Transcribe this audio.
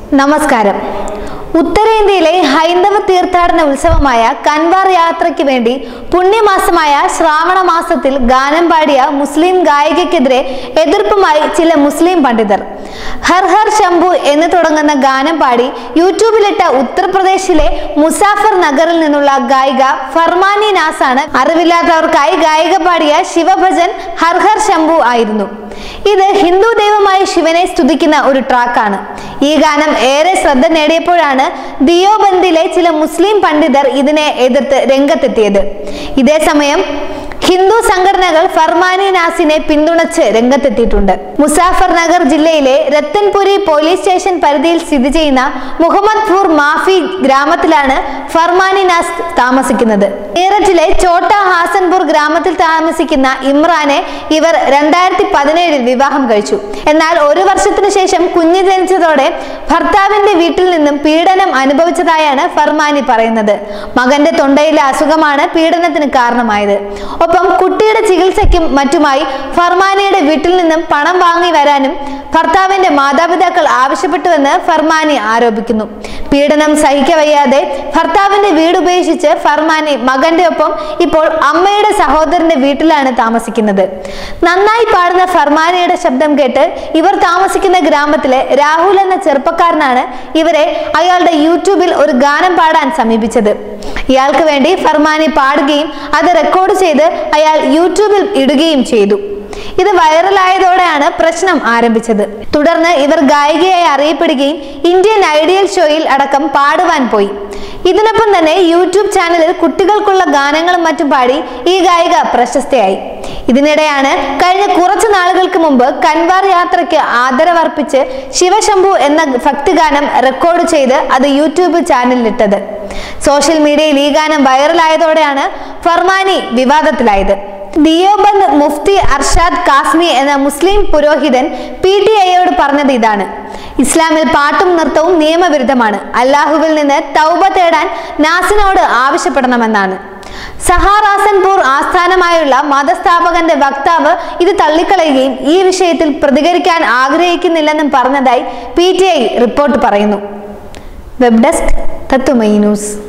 നമസ്കാരം ഉത്തരേന്ത്യയിലെ ഹൈന്ദവ തീർത്ഥാടന ഉത്സവമായ കൻവാർ യാത്രയ്ക്ക് വേണ്ടി പുണ്യമാസമായ ശ്രാവണ മാസത്തിൽ ഗാനം പാടിയ മുസ്ലിം ഗായികയ്ക്കെതിരെ എതിർപ്പുമായി ചില മുസ്ലിം പണ്ഡിതർ ഹർ ഹർ ശംഭു എന്ന് തുടങ്ങുന്ന ഗാനം പാടി യൂട്യൂബിലിട്ട ഉത്തർപ്രദേശിലെ മുസാഫർ നഗറിൽ നിന്നുള്ള ഗായിക ഫർമാനി നാസാണ് അറിവില്ലാത്തവർക്കായി ഗായിക പാടിയ ശിവഭജൻ ഹർ ഹർ ശംഭു ആയിരുന്നു ഇത് ഹിന്ദു ദൈവമായ ശിവനെ സ്തുതിക്കുന്ന ഒരു ട്രാക്കാണ് ഈ ഗാനം ഏറെ ശ്രദ്ധ നേടിയപ്പോഴാണ് ദിയോബന്ദിലെ ചില മുസ്ലിം പണ്ഡിതർ ഇതിനെ എതിർത്ത് രംഗത്തെത്തിയത് ഇതേസമയം ഹിന്ദു സംഘടനകൾ ഫർമാനി നാസിനെ പിന്തുണച്ച് രംഗത്തെത്തിയിട്ടുണ്ട് മുസാഫർ നഗർ ജില്ലയിലെ രത്തൻപുരി പോലീസ് സ്റ്റേഷൻ പരിധിയിൽ സ്ഥിതി ചെയ്യുന്ന മുഹമ്മദ്പൂർ മാഫി ഗ്രാമത്തിലാണ് ഫർമാനി നാസ് താമസിക്കുന്നത് മീററ്റിലെ ചോട്ട ഹാസൻപൂർ ഗ്രാമത്തിൽ താമസിക്കുന്ന ഇമ്രാനെ ഇവർ രണ്ടായിരത്തി പതിനേഴിൽ വിവാഹം കഴിച്ചു എന്നാൽ ഒരു വർഷത്തിനു ശേഷം കുഞ്ഞ് ജനിച്ചതോടെ ഭർത്താവിന്റെ വീട്ടിൽ നിന്നും പീഡനം അനുഭവിച്ചതായാണ് ഫർമാനി പറയുന്നത് മകന്റെ തൊണ്ടയിലെ അസുഖമാണ് പീഡനത്തിന് കാരണമായത് ഒപ്പം കുട്ടിയുടെ ചികിത്സയ്ക്കും മറ്റുമായി ഫർമാനിയുടെ വീട്ടിൽ നിന്നും പണം വാങ്ങി വരാനും ഭർത്താവിന്റെ മാതാപിതാക്കൾ ആവശ്യപ്പെട്ടുവെന്ന് ഫർമാനി ആരോപിക്കുന്നു പീഡനം സഹിക്കവയ്യാതെ ഭർത്താവിന്റെ വീട് ഉപേക്ഷിച്ച് ഫർമാനി മകന്റെ ഒപ്പം ഇപ്പോൾ അമ്മയുടെ സഹോദരന്റെ വീട്ടിലാണ് താമസിക്കുന്നത് നന്നായി പാടുന്ന ഫർമാനിയുടെ ശബ്ദം കേട്ട് ഇവർ താമസിക്കുന്ന ഗ്രാമത്തിലെ രാഹുൽ എന്ന ചെറുപ്പക്കാരനാണ് ഇവരെ അയാളുടെ യൂട്യൂബിൽ ഒരു ഗാനം പാടാൻ സമീപിച്ചത് ഇയാൾക്ക് വേണ്ടി ഫർമാനി പാടുകയും അത് റെക്കോർഡ് ചെയ്ത് അയാൾ യൂട്യൂബിൽ ഇടുകയും ചെയ്തു ഇത് വൈറലായതോടെയാണ് പ്രശ്നം ആരംഭിച്ചത് തുടർന്ന് ഇവർ ഗായികയായി അറിയപ്പെടുകയും ഇന്ത്യൻ ഐഡിയൽ ഷോയിൽ അടക്കം പാടുവാൻ പോയി ഇതിനൊപ്പം തന്നെ യൂട്യൂബ് ചാനലിൽ കുട്ടികൾക്കുള്ള ഗാനങ്ങളും മറ്റും പാടി ഈ ഗായിക പ്രശസ്തയായി ഇതിനിടെയാണ് കഴിഞ്ഞ കുറച്ചു നാളുകൾക്ക് മുമ്പ് കൻവാർ യാത്രയ്ക്ക് ആദരവർപ്പിച്ച് ശിവശംഭു എന്ന ഭക്തിഗാനം റെക്കോർഡ് ചെയ്ത് അത് യൂട്യൂബ് ചാനലിലിട്ടത് സോഷ്യൽ മീഡിയയിൽ ഈ ഗാനം വൈറലായതോടെയാണ് ഫർമാനി വിവാദത്തിലായത് ദിയോബന്ദ് മുഫ്തി അർഷാദ് കാസ്മി എന്ന മുസ്ലിം പുരോഹിതൻ പി ടി ഐയോട് പറഞ്ഞത് ഇതാണ് ഇസ്ലാമിൽ പാട്ടും നൃത്തവും നിയമവിരുദ്ധമാണ് അല്ലാഹുവിൽ നിന്ന് തൗബ തേടാൻ നാസിനോട് ആവശ്യപ്പെടണമെന്നാണ് സഹാറാസൻപൂർ ആസ്ഥാനമായുള്ള മതസ്ഥാപകന്റെ വക്താവ് ഇത് തള്ളിക്കളയുകയും ഈ വിഷയത്തിൽ പ്രതികരിക്കാൻ ആഗ്രഹിക്കുന്നില്ലെന്നും പറഞ്ഞതായി പി റിപ്പോർട്ട് പറയുന്നു വെബ് ഡെസ്ക് തത്തുമൈ ന്യൂസ്